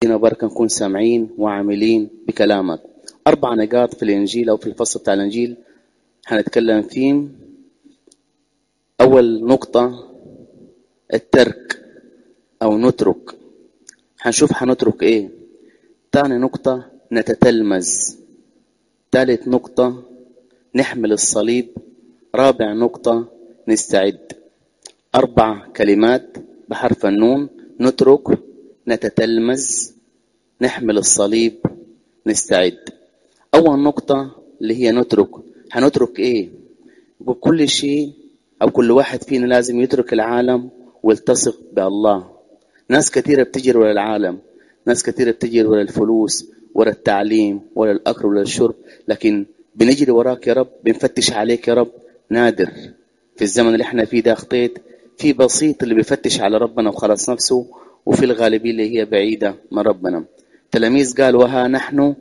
بركة نكون سامعين وعاملين بكلامك أربع نقاط في الإنجيل أو في الفصل بتاع الإنجيل هنتكلم فيهم أول نقطة الترك أو نترك هنشوف هنترك إيه تاني نقطة نتتلمذ ثالث نقطة نحمل الصليب رابع نقطة نستعد أربع كلمات بحرف النون نترك نتتلمذ نحمل الصليب نستعد أول نقطة اللي هي نترك هنترك إيه بكل شيء أو كل واحد فينا لازم يترك العالم ويلتصق بالله ناس كثيرة بتجري ورا العالم ناس كثيرة بتجري ورا الفلوس ورا التعليم ورا الأكل ورا الشرب لكن بنجري وراك يا رب بنفتش عليك يا رب نادر في الزمن اللي احنا فيه ده خطيت في بسيط اللي بيفتش على ربنا وخلص نفسه وفي الغالبية اللي هي بعيدة من ربنا تلاميذ قال وها نحن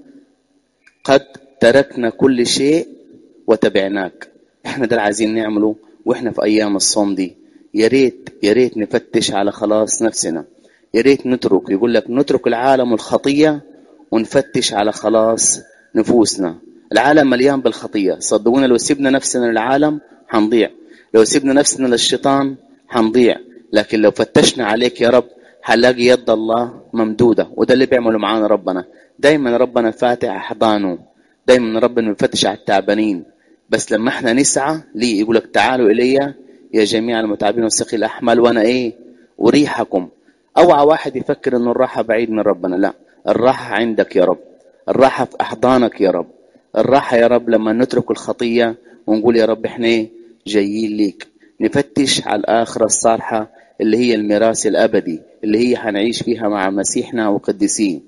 قد تركنا كل شيء وتبعناك احنا ده اللي عايزين نعمله واحنا في ايام الصوم دي يا ريت يا ريت نفتش على خلاص نفسنا يا ريت نترك يقول لك نترك العالم والخطيه ونفتش على خلاص نفوسنا العالم مليان بالخطيه صدقونا لو سيبنا نفسنا للعالم حنضيع لو سيبنا نفسنا للشيطان حنضيع لكن لو فتشنا عليك يا رب هنلاقي يد الله ممدودة وده اللي بيعمله معانا ربنا دايما ربنا فاتح أحضانه دايما ربنا بيفتش على التعبانين بس لما احنا نسعى ليه يقول لك تعالوا إلي يا جميع المتعبين والثقيل الأحمال وأنا إيه أريحكم أوعى واحد يفكر إن الراحة بعيد من ربنا لا الراحة عندك يا رب الراحة في أحضانك يا رب الراحة يا رب لما نترك الخطية ونقول يا رب احنا إيه جايين ليك نفتش على الآخرة الصالحة اللي هي الميراث الأبدي اللي هي هنعيش فيها مع مسيحنا وقديسين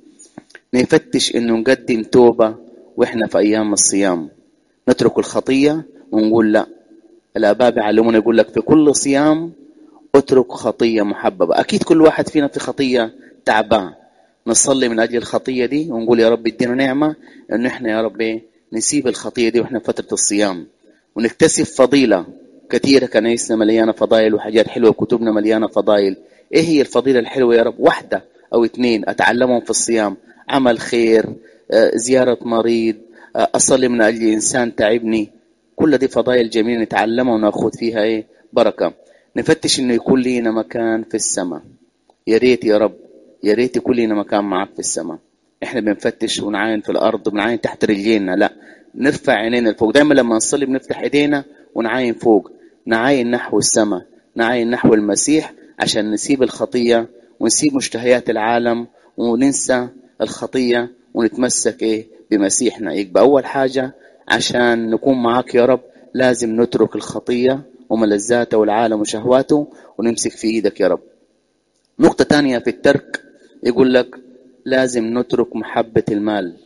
نفتش إنه نقدم توبة وإحنا في أيام الصيام نترك الخطية ونقول لا الآباء بيعلمونا يقول لك في كل صيام اترك خطية محببة أكيد كل واحد فينا في خطية تعبان نصلي من أجل الخطية دي ونقول يا رب ادينا نعمة إنه إحنا يا رب نسيب الخطية دي وإحنا في فترة الصيام ونكتسب فضيلة كثيرة كنايسنا مليانة فضائل وحاجات حلوة وكتبنا مليانة فضائل ايه هي الفضيلة الحلوة يا رب واحدة او اثنين اتعلمهم في الصيام عمل خير زيارة مريض اصلي من اجل انسان تعبني كل دي فضائل جميلة نتعلمها وناخذ فيها ايه بركة نفتش انه يكون لينا مكان في السماء يا ريت يا رب يا ريت يكون لينا مكان معك في السماء احنا بنفتش ونعاين في الارض ونعاين تحت رجلينا لا نرفع عينينا لفوق دايما لما نصلي بنفتح ايدينا ونعاين فوق نعاين نحو السماء نعاين نحو المسيح عشان نسيب الخطية ونسيب مشتهيات العالم وننسى الخطية ونتمسك ايه بمسيحنا يبقى أول حاجة عشان نكون معاك يا رب لازم نترك الخطية وملذاته والعالم وشهواته ونمسك في ايدك يا رب نقطة تانية في الترك يقول لك لازم نترك محبة المال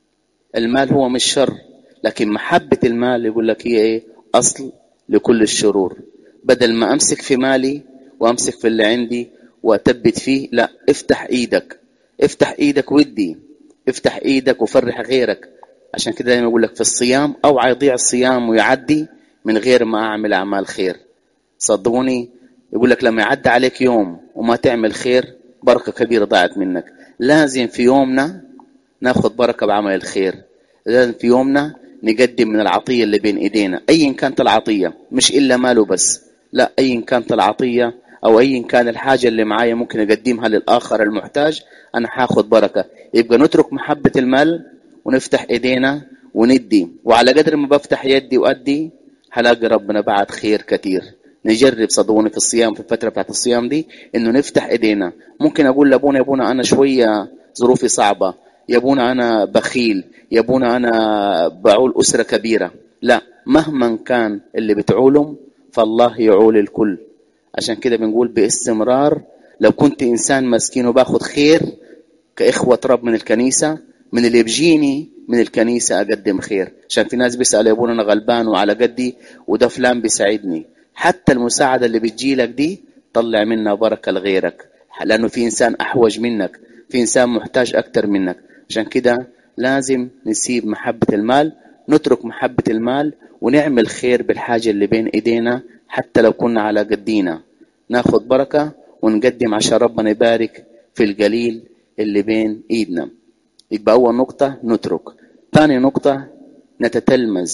المال هو مش شر لكن محبة المال يقول لك هي ايه أصل لكل الشرور بدل ما أمسك في مالي وأمسك في اللي عندي وأثبت فيه لا افتح إيدك افتح إيدك ودي افتح إيدك وفرح غيرك عشان كده دايما يقول لك في الصيام أوعى يضيع الصيام ويعدي من غير ما أعمل أعمال خير صدقوني يقول لك لما يعدي عليك يوم وما تعمل خير بركة كبيرة ضاعت منك لازم في يومنا ناخذ بركة بعمل الخير لازم في يومنا نقدم من العطية اللي بين ايدينا ايا كانت العطية مش الا ماله بس لا ايا كانت العطية او ايا كان الحاجة اللي معايا ممكن اقدمها للاخر المحتاج انا هاخد بركة يبقى نترك محبة المال ونفتح ايدينا وندي وعلى قدر ما بفتح يدي وادي هلاقي ربنا بعد خير كتير نجرب صدقوني في الصيام في الفترة بتاعت الصيام دي انه نفتح ايدينا ممكن اقول لابونا يا ابونا انا شوية ظروفي صعبة يا ابونا انا بخيل يا ابونا انا بعول اسره كبيره لا مهما كان اللي بتعولهم فالله يعول الكل عشان كده بنقول باستمرار لو كنت انسان مسكين وباخد خير كاخوه رب من الكنيسه من اللي بيجيني من الكنيسه اقدم خير عشان في ناس بيسال يا ابونا انا غلبان وعلى قدي وده فلان بيساعدني حتى المساعده اللي بتجيلك دي طلع منها بركه لغيرك لانه في انسان احوج منك في انسان محتاج اكتر منك عشان كده لازم نسيب محبة المال نترك محبة المال ونعمل خير بالحاجة اللي بين ايدينا حتى لو كنا على قدينا ناخد بركة ونقدم عشان ربنا يبارك في القليل اللي بين ايدنا يبقى اول نقطة نترك ثاني نقطة نتتلمذ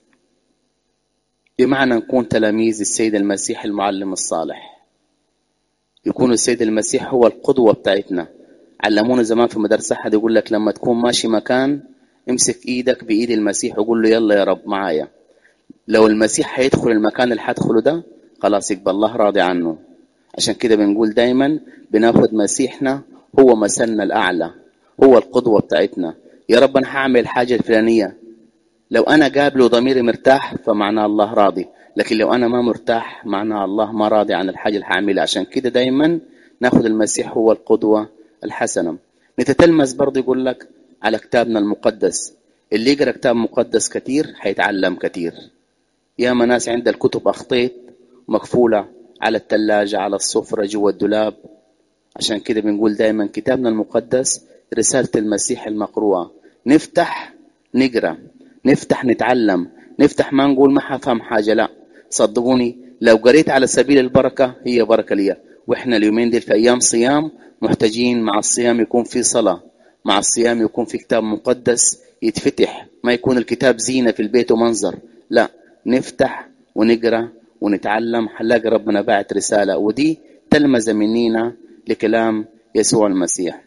بمعنى نكون تلاميذ السيد المسيح المعلم الصالح يكون السيد المسيح هو القدوة بتاعتنا علمونا زمان في مدرسة أحد يقول لك لما تكون ماشي مكان امسك ايدك بايد المسيح وقول له يلا يا رب معايا لو المسيح هيدخل المكان اللي هدخله ده خلاص يبقى الله راضي عنه عشان كده بنقول دايما بناخد مسيحنا هو مثلنا الاعلى هو القدوه بتاعتنا يا رب انا هعمل الحاجه الفلانيه لو انا قابله ضميري مرتاح فمعناه الله راضي لكن لو انا ما مرتاح معناه الله ما راضي عن الحاجه اللي هعملها عشان كده دايما ناخد المسيح هو القدوه الحسنه نتتلمذ برضه يقول لك على كتابنا المقدس اللي يقرا كتاب مقدس كتير هيتعلم كتير ياما ناس عند الكتب اخطيت مقفوله على الثلاجه على السفره جوا الدولاب عشان كده بنقول دايما كتابنا المقدس رساله المسيح المقروءه نفتح نقرا نفتح نتعلم نفتح ما نقول ما حفهم حاجه لا صدقوني لو قريت على سبيل البركه هي بركه ليا واحنا اليومين دي في ايام صيام محتاجين مع الصيام يكون في صلاه مع الصيام يكون في كتاب مقدس يتفتح ما يكون الكتاب زينة في البيت ومنظر لا نفتح ونقرأ ونتعلم هنلاقي ربنا باعت رسالة ودي تلمذة منينا لكلام يسوع المسيح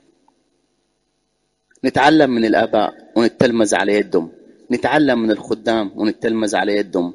نتعلم من الآباء ونتلمذ على يدهم نتعلم من الخدام ونتلمذ على يدهم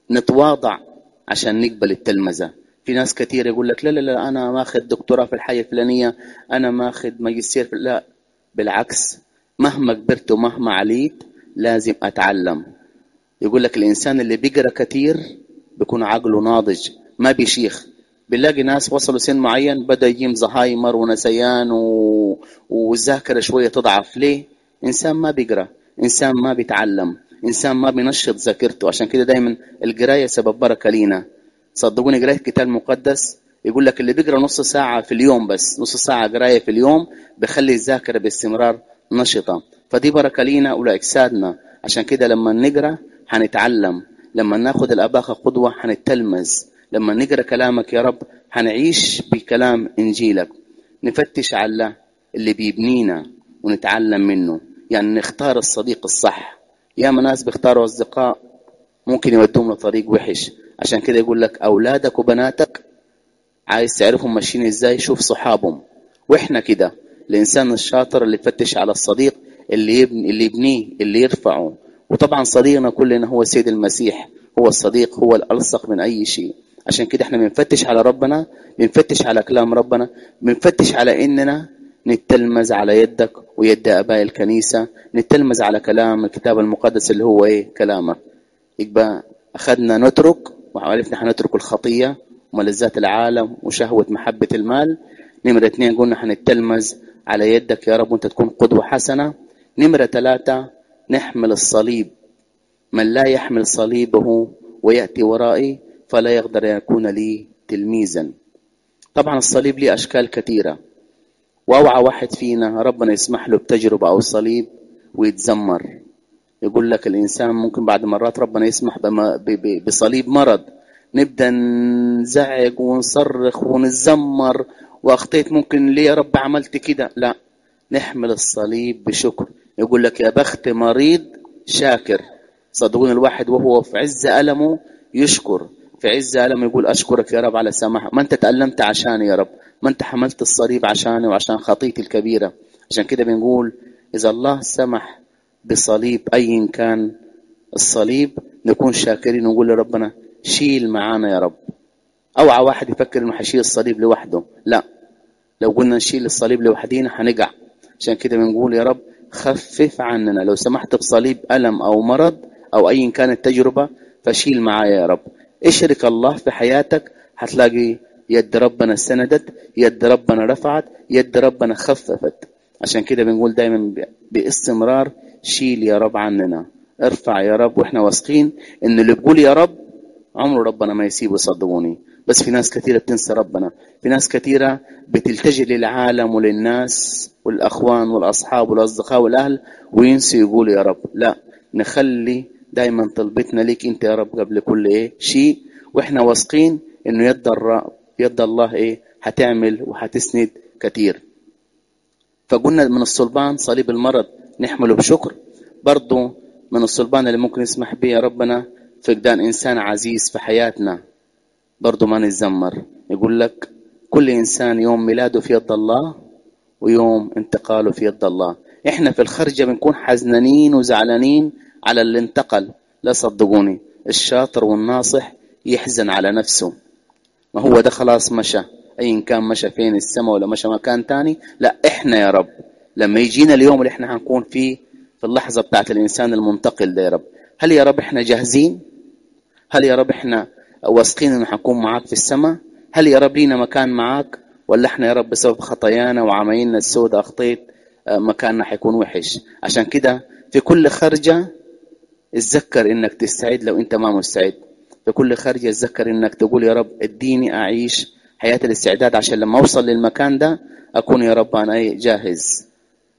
نتواضع عشان نقبل التلمذة في ناس كثير يقول لك لا لا لا أنا ماخذ دكتوراه في الحياة الفلانية أنا ماخذ ماجستير في لا بالعكس مهما كبرت ومهما عليت لازم أتعلم يقول لك الإنسان اللي بيقرأ كتير بيكون عقله ناضج ما بيشيخ بنلاقي ناس وصلوا سن معين بدأ يجيم زهايمر ونسيان و... والذاكرة شوية تضعف ليه؟ إنسان ما بيقرأ إنسان ما بيتعلم إنسان ما بينشط ذاكرته عشان كده دايما القراية سبب بركة لينا صدقوني قراية الكتاب المقدس يقول لك اللي بيقرا نص ساعة في اليوم بس نص ساعة قراية في اليوم بخلي الذاكرة باستمرار نشطة فدي بركة لينا ولأجسادنا عشان كده لما نقرا هنتعلم لما ناخد الأباخة قدوة هنتلمذ لما نقرا كلامك يا رب هنعيش بكلام إنجيلك نفتش على اللي بيبنينا ونتعلم منه يعني نختار الصديق الصح ياما ناس بيختاروا أصدقاء ممكن يودوهم لطريق وحش عشان كده يقول لك أولادك وبناتك عايز تعرفهم ماشيين ازاي شوف صحابهم واحنا كده الانسان الشاطر اللي يفتش على الصديق اللي يبني اللي يبنيه اللي يرفعه وطبعا صديقنا كلنا هو السيد المسيح هو الصديق هو الالصق من اي شيء عشان كده احنا بنفتش على ربنا بنفتش على كلام ربنا بنفتش على اننا نتلمذ على يدك ويد اباء الكنيسه نتلمذ على كلام الكتاب المقدس اللي هو ايه كلامك يبقى اخذنا نترك وعرفنا هنترك الخطيه وملذات العالم وشهوة محبة المال نمرة اثنين قلنا هنتلمذ على يدك يا رب وانت تكون قدوة حسنة نمرة ثلاثة نحمل الصليب من لا يحمل صليبه ويأتي ورائي فلا يقدر يكون لي تلميذا طبعا الصليب ليه أشكال كثيرة وأوعى واحد فينا ربنا يسمح له بتجربة أو صليب ويتذمر يقول لك الإنسان ممكن بعد مرات ربنا يسمح بصليب مرض نبدا نزعج ونصرخ ونتذمر واخطيت ممكن ليه يا رب عملت كده لا نحمل الصليب بشكر يقول لك يا بخت مريض شاكر صدقوني الواحد وهو في عز ألمه يشكر في عز ألمه يقول أشكرك يا رب على سماح ما أنت تألمت عشاني يا رب ما أنت حملت الصليب عشاني وعشان خطيتي الكبيرة عشان كده بنقول إذا الله سمح بصليب أي كان الصليب نكون شاكرين ونقول لربنا شيل معانا يا رب اوعى واحد يفكر انه حيشيل الصليب لوحده لا لو قلنا نشيل الصليب لوحدينا هنقع عشان كده بنقول يا رب خفف عننا لو سمحت بصليب ألم أو مرض أو أي كانت تجربة فشيل معايا يا رب اشرك الله في حياتك هتلاقي يد ربنا سندت يد ربنا رفعت يد ربنا خففت عشان كده بنقول دايما باستمرار شيل يا رب عننا ارفع يا رب واحنا واثقين ان اللي بيقول يا رب عمره ربنا ما يسيبه صدقوني بس في ناس كثيرة بتنسى ربنا في ناس كثيرة بتلتجئ للعالم وللناس والأخوان والأصحاب والأصدقاء والأهل وينسوا يقولوا يا رب لا نخلي دايما طلبتنا ليك انت يا رب قبل كل ايه شيء واحنا واثقين انه يد الرب يد الله ايه هتعمل وهتسند كثير فقلنا من الصلبان صليب المرض نحمله بشكر برضو من الصلبان اللي ممكن يسمح به يا ربنا فقدان إنسان عزيز في حياتنا برضو ما نتذمر يقول لك كل إنسان يوم ميلاده في يد الله ويوم انتقاله في يد الله احنا في الخرجة بنكون حزنانين وزعلانين على اللي انتقل لا صدقوني الشاطر والناصح يحزن على نفسه ما هو ده خلاص مشى ايا كان مشى فين السماء ولا مشى مكان تاني لا احنا يا رب لما يجينا اليوم اللي احنا هنكون فيه في اللحظة بتاعت الإنسان المنتقل ده يا رب هل يا رب احنا جاهزين هل يا رب احنا واثقين انه حنكون معاك في السماء هل يا رب لينا مكان معاك ولا احنا يا رب بسبب خطايانا وعمايلنا السوداء اخطيت مكاننا حيكون وحش عشان كده في كل خرجة اتذكر انك تستعد لو انت ما مستعد في كل خرجة اتذكر انك تقول يا رب اديني اعيش حياة الاستعداد عشان لما اوصل للمكان ده اكون يا رب انا جاهز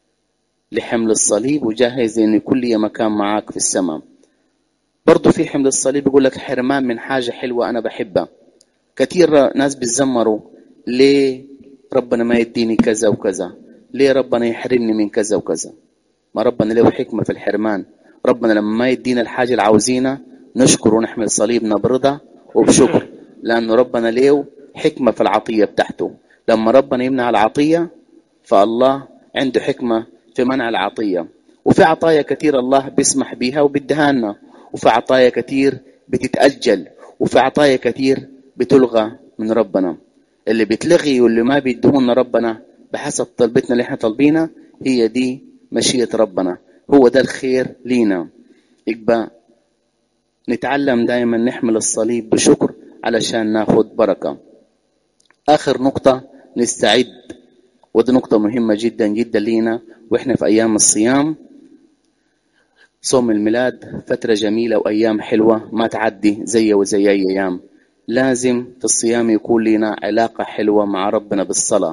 لحمل الصليب وجاهز ان يكون لي مكان معاك في السماء برضه في حمل الصليب يقول لك حرمان من حاجة حلوة انا بحبها كثير ناس بيتذمروا ليه ربنا ما يديني كذا وكذا ليه ربنا يحرمني من كذا وكذا ما ربنا له حكمة في الحرمان ربنا لما ما يدينا الحاجة اللي عاوزينها نشكر ونحمل صليبنا برضا وبشكر لأنه ربنا له حكمة في العطية بتاعته لما ربنا يمنع العطية فالله عنده حكمة في منع العطية وفي عطايا كثير الله بيسمح بيها وبيديها لنا وفي عطايا كثير بتتأجل وفي عطايا كثير بتلغى من ربنا اللي بتلغي واللي ما بيدهون ربنا بحسب طلبتنا اللي احنا طالبينها هي دي مشيئة ربنا هو ده الخير لينا يبقى نتعلم دائما نحمل الصليب بشكر علشان ناخد بركة آخر نقطة نستعد ودي نقطة مهمة جدا جدا لينا وإحنا في أيام الصيام صوم الميلاد فترة جميلة وأيام حلوة ما تعدي زي وزي أي أيام لازم في الصيام يكون لنا علاقة حلوة مع ربنا بالصلاة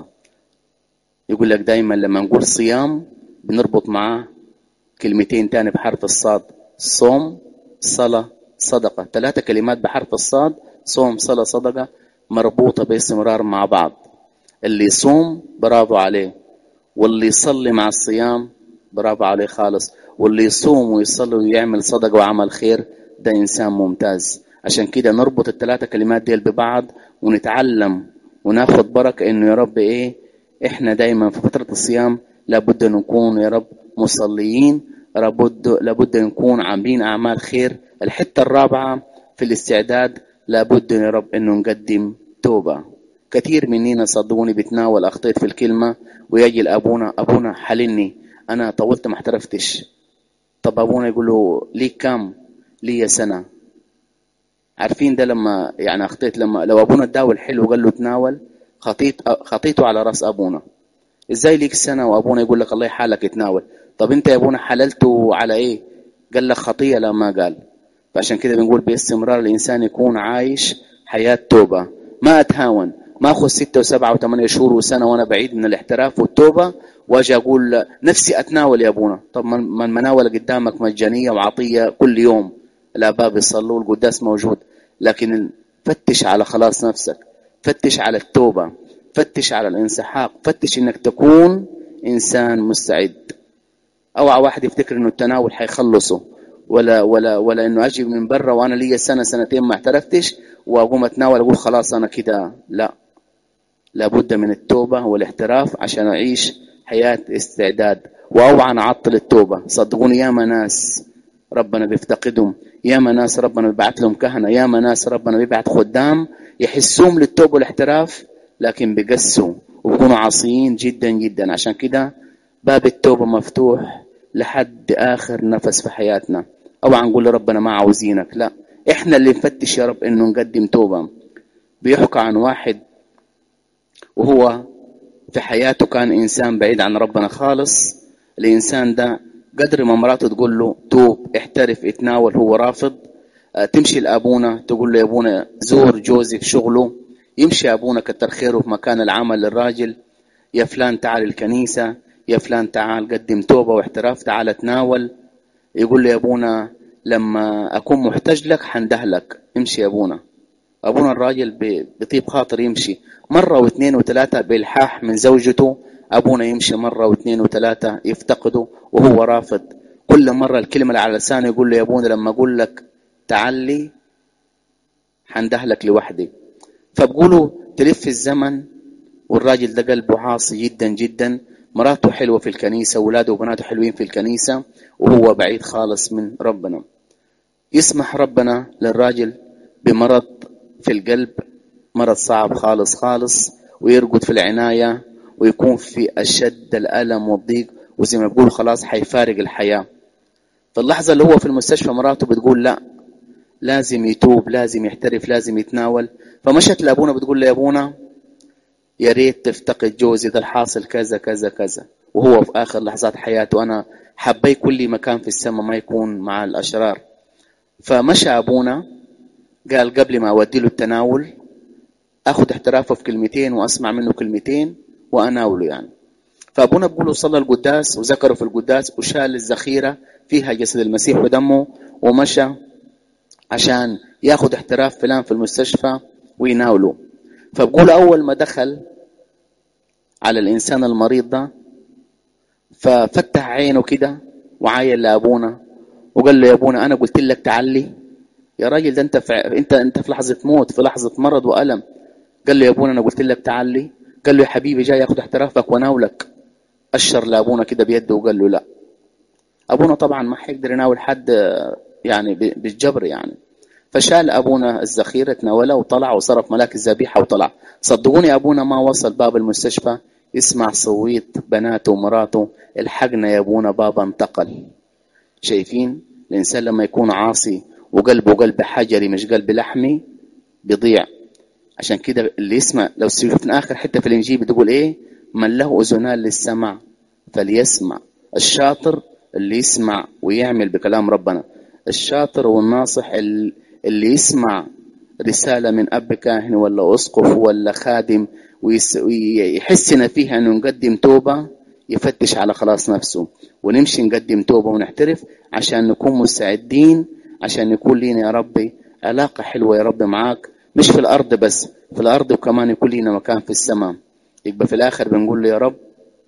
يقول لك دايما لما نقول صيام بنربط معاه كلمتين تاني بحرف الصاد صوم صلاة صدقة ثلاثة كلمات بحرف الصاد صوم صلاة صدقة مربوطة باستمرار مع بعض اللي يصوم برافو عليه واللي يصلي مع الصيام برافو عليه خالص واللي يصوم ويصلي ويعمل صدقة وعمل خير ده إنسان ممتاز عشان كده نربط الثلاثة كلمات دي ببعض ونتعلم وناخد بركة إنه يا رب إيه إحنا دايما في فترة الصيام لابد نكون يا رب مصليين لابد لابد نكون عاملين أعمال خير الحتة الرابعة في الاستعداد لابد يا رب إنه نقدم توبة كثير مننا صدقوني بتناول أخطيت في الكلمة ويجي لأبونا أبونا حلني أنا طولت ما احترفتش طب أبونا يقول له ليك كام لي سنة عارفين ده لما يعني أخطيت لما لو أبونا اداه الحلو وقال له تناول خطيت خطيته على راس أبونا ازاي ليك سنة وأبونا يقول لك الله يحالك اتناول طب انت يا ابونا حللته على ايه قال لك خطية لا ما قال فعشان كده بنقول باستمرار الإنسان يكون عايش حياة توبة ما أتهاون ما أخذ ستة وسبعة وثمانية شهور وسنة وأنا بعيد من الاحتراف والتوبة واجي أقول نفسي أتناول يا أبونا طب من المناولة قدامك مجانية وعطية كل يوم الآباء بيصلوا القداس موجود لكن فتش على خلاص نفسك فتش على التوبة فتش على الانسحاق فتش انك تكون انسان مستعد اوعى واحد يفتكر انه التناول حيخلصه ولا ولا ولا انه اجي من برا وانا لي سنه سنتين ما اعترفتش واقوم اتناول اقول خلاص انا كده لا لابد من التوبه والاحتراف عشان اعيش حياه استعداد واوعى نعطل التوبه صدقوني ياما ناس ربنا بيفتقدهم ياما ناس ربنا بيبعت لهم كهنه ياما ناس ربنا بيبعت خدام يحسوهم للتوبه والاحتراف لكن بيقسوا وبيكونوا عاصيين جدا جدا عشان كده باب التوبة مفتوح لحد آخر نفس في حياتنا أوعى نقول لربنا ما عاوزينك لا إحنا اللي نفتش يا رب إنه نقدم توبة بيحكى عن واحد وهو في حياته كان إنسان بعيد عن ربنا خالص الإنسان ده قدر ما مراته تقول له توب احترف اتناول هو رافض تمشي لأبونا تقول له يا أبونا زور جوزي في شغله يمشي أبونا كتر خيره في مكان العمل للراجل يا فلان تعال الكنيسة يا فلان تعال قدم توبة واحتراف تعال تناول يقول لي يا أبونا لما أكون محتاج لك حندهلك امشي يا أبونا أبونا الراجل بطيب خاطر يمشي مرة واثنين وثلاثة بإلحاح من زوجته أبونا يمشي مرة واثنين وثلاثة يفتقده وهو رافض كل مرة الكلمة اللي على لسانه يقول له يا أبونا لما أقول لك تعلي حندهلك لوحدي فبقولوا تلف الزمن والراجل ده قلبه عاصي جدا جدا مراته حلوة في الكنيسة وولاده وبناته حلوين في الكنيسة وهو بعيد خالص من ربنا يسمح ربنا للراجل بمرض في القلب مرض صعب خالص خالص ويرقد في العناية ويكون في أشد الألم والضيق وزي ما بيقولوا خلاص حيفارق الحياة في اللحظة اللي هو في المستشفى مراته بتقول لا لازم يتوب لازم يحترف لازم يتناول فمشت لأبونا بتقول له يا أبونا يا ريت تفتقد جوزي ده الحاصل كذا كذا كذا وهو في آخر لحظات حياته أنا حبي كل مكان في السماء ما يكون مع الأشرار فمشى أبونا قال قبل ما أودي له التناول أخذ احترافه في كلمتين وأسمع منه كلمتين وأناوله يعني فأبونا بيقول صلى القداس وذكره في القداس وشال الذخيرة فيها جسد المسيح ودمه ومشى عشان ياخد احتراف فلان في المستشفى ويناوله فبقول أول ما دخل على الإنسان المريض ده ففتح عينه كده وعاين لأبونا وقال له يا أبونا أنا قلت لك تعلي يا راجل ده أنت في أنت أنت في لحظة موت في لحظة مرض وألم قال له يا أبونا أنا قلت لك تعلي قال له يا حبيبي جاي ياخد احترافك وناولك أشر لأبونا كده بيده وقال له لا أبونا طبعا ما حيقدر يناول حد يعني بالجبر يعني فشال أبونا الذخيرة تناولها وطلع وصرف ملاك الذبيحة وطلع صدقوني أبونا ما وصل باب المستشفى يسمع صويت بناته ومراته الحقنا يا أبونا بابا انتقل شايفين الإنسان لما يكون عاصي وقلبه قلب حجري مش قلب لحمي بيضيع عشان كده اللي يسمع لو شفنا آخر حتة في الإنجيل بتقول إيه من له أذنان للسمع فليسمع الشاطر اللي يسمع ويعمل بكلام ربنا الشاطر والناصح اللي يسمع رسالة من أب كاهن ولا أسقف ولا خادم ويحسنا فيها أنه نقدم توبة يفتش على خلاص نفسه ونمشي نقدم توبة ونحترف عشان نكون مستعدين عشان يكون لنا يا ربي علاقة حلوة يا رب معاك مش في الأرض بس في الأرض وكمان يكون لنا مكان في السماء يبقى في الآخر بنقول له يا رب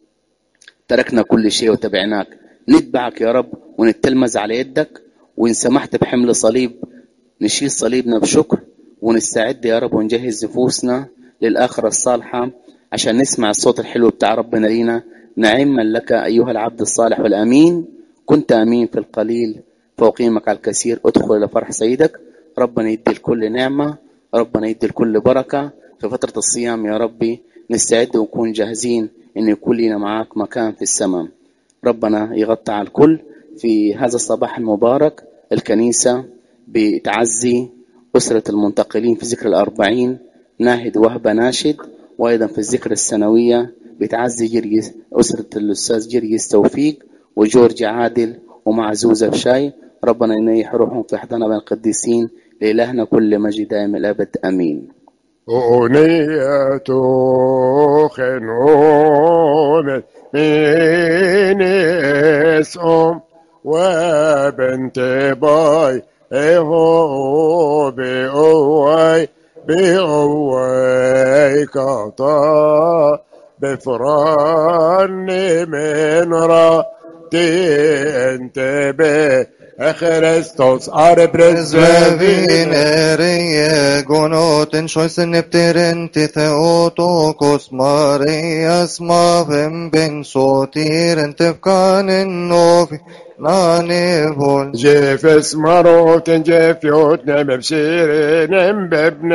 تركنا كل شيء وتبعناك نتبعك يا رب ونتلمذ على يدك وإن سمحت بحمل صليب نشيل صليبنا بشكر ونستعد يا رب ونجهز نفوسنا للآخرة الصالحة عشان نسمع الصوت الحلو بتاع ربنا لينا نعما لك أيها العبد الصالح والأمين كنت أمين في القليل فأقيمك على الكثير ادخل إلى فرح سيدك ربنا يدي الكل نعمة ربنا يدي الكل بركة في فترة الصيام يا ربي نستعد ونكون جاهزين إن يكون لنا معاك مكان في السماء ربنا يغطي على الكل في هذا الصباح المبارك الكنيسة بتعزي أسرة المنتقلين في ذكر الأربعين ناهد وهبة ناشد وأيضا في الذكر السنوية بتعزي جرجس أسرة الأستاذ جرجس توفيق وجورج عادل ومعزوزة بشاي ربنا ينيح روحهم في حضانة بين القديسين لإلهنا كل مجد دائم الأبد أمين أغنية خنون من اسم وبنت باي هو بأوي بأوي كطا بفران من راتي انت به Christos arbres Svevinerie gonoten schoisen nepterenti theotokos Marias mavem ben sotiren tefkanen novi nane vol جيف اسمروت جيف يوت نم بشيرين بابن